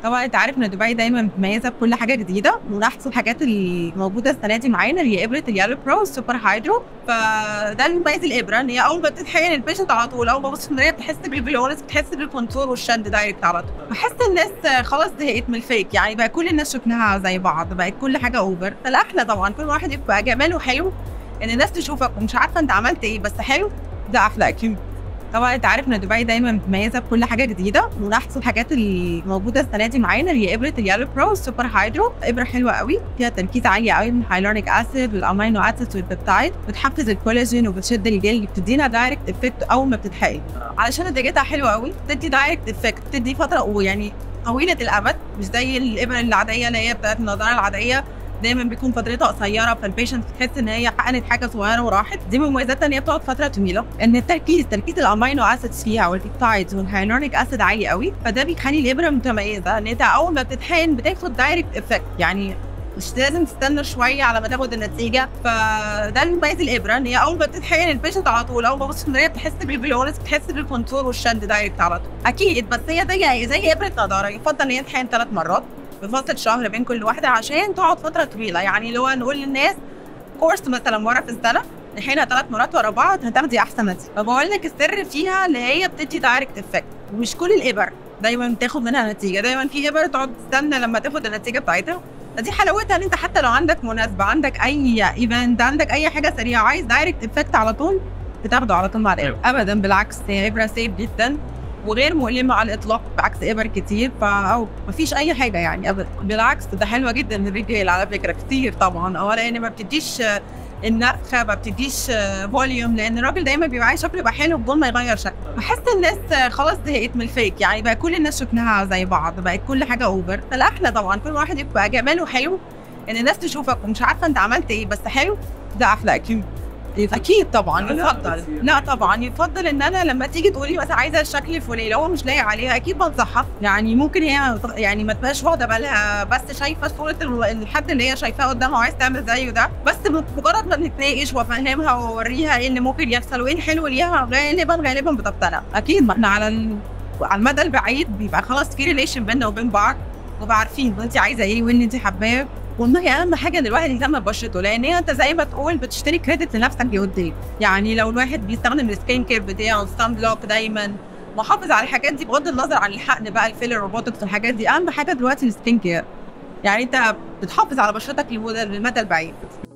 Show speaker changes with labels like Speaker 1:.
Speaker 1: طبعا انت عارف ان دبي دايما متميزه بكل حاجه جديده ومن احسن الحاجات اللي موجوده السنه دي معانا هي ابره اليالو برو السوبر هايدرو فده اللي مميز الابره ان هي اول ما بتتحقن البيشنت على طول اول ما بص في بتحس بالجلونس بتحس بالكونتور والشد دايركت على طول بحس الناس خلاص زهقت من الفيك يعني بقى كل الناس شفناها زي بعض بقت كل حاجه اوفر فالاحلى طبعا كل واحد يبقى جماله حلو ان الناس تشوفك ومش عارفه انت عملت ايه بس حلو ده احلى اكيد طبعا انت عارف ان دبي دايما متميزه بكل حاجه جديده ومن احسن الحاجات اللي موجوده السنه دي معانا هي ابره اليالو برو السوبر هايدرو ابره حلوه قوي فيها تركيز عالي قوي من الهايلوريك اسيد والامينو اسيد والبيبتايد بتحفز الكولاجين وبتشد الجلد بتدينا دايركت افكت اول ما بتتحقن علشان نتيجتها حلوه قوي بتدي دايركت افكت بتدي فتره يعني طويله الامد مش زي الابر العاديه اللي هي بتاعت النضاره العاديه دايما بيكون فترتها قصيره فالبيشنت تحس ان هي حقنت حاجه صغيره وراحت دي من مميزاتها ان هي بتقعد فتره طويله ان التركيز تركيز الامينو اسيدز فيها والبيبتايدز والهيالورونيك اسيد عالي قوي فده بيخلي الابره متميزه ان انت اول ما بتتحقن بتاخد دايركت افكت يعني مش لازم تستنى شويه على ما تاخد النتيجه فده اللي مميز الابره ان هي اول ما بتتحقن البيشنت على طول اول ما بص في بتحس بالجلونس بتحس بالكونتور والشد دايركت على طول اكيد بس هي زي زي ابره نضاره يفضل ان هي تتحقن ثلاث مرات بفاصل شهر بين كل واحده عشان تقعد فتره طويله يعني اللي هو نقول للناس كورس مثلا مره في السنه الحين ثلاث مرات ورا بعض هتاخدي احسن نتيجه فبقول لك السر فيها اللي هي بتدي دايركت افكت ومش كل الابر دايما بتاخد منها نتيجه دايما في ابر تقعد تستنى لما تاخد النتيجه بتاعتها دي حلاوتها ان انت حتى لو عندك مناسبه عندك اي ايفنت عندك اي حاجه سريعه عايز دايركت افكت على طول بتاخده على طول مع الابره ابدا بالعكس هي ابره سيف جدا وغير مؤلمه على الاطلاق بعكس ابر كتير ف او مفيش اي حاجه يعني ابدا بالعكس ده حلوه جدا للرجال على فكره كتير طبعا اه لان ما بتديش النفخه ما بتديش فوليوم لان الراجل دايما بيبقى عايز شكله يبقى حلو بدون ما يغير شكله بحس الناس خلاص زهقت من الفيك يعني بقى كل الناس شفناها زي بعض بقت كل حاجه اوفر فالاحلى طبعا كل واحد يبقى جماله حلو ان الناس تشوفك ومش عارفه انت عملت ايه بس حلو ده احلى اكيد اكيد طبعا يفضل لا طبعا يفضل ان انا لما تيجي تقولي مثلا عايزه الشكل الفلاني لو هو مش لايق عليها اكيد بنصحها يعني ممكن هي يعني ما تبقاش واخده بالها بس شايفه صوره الحد اللي هي شايفاه قدامها وعايز تعمل زيه ده بس مجرد ما نتناقش وافهمها واوريها ايه اللي ممكن يحصل وايه الحلو ليها غالبا غالبا بتقتنع اكيد ما احنا على ال... على المدى البعيد بيبقى خلاص في ريليشن بيننا وبين بعض وبقى عارفين انت عايزه ايه وان انت حباه والله اهم حاجه ان الواحد يهتم ببشرته لان هي انت زي ما تقول بتشتري كريدت لنفسك لقدام يعني لو الواحد بيستخدم السكين كير بتاعه السان بلوك دايما محافظ على الحاجات دي بغض النظر عن الحقن بقى الفيلر روبوتكس الحاجات دي اهم حاجه دلوقتي السكين كير يعني انت بتحافظ على بشرتك للمدى البعيد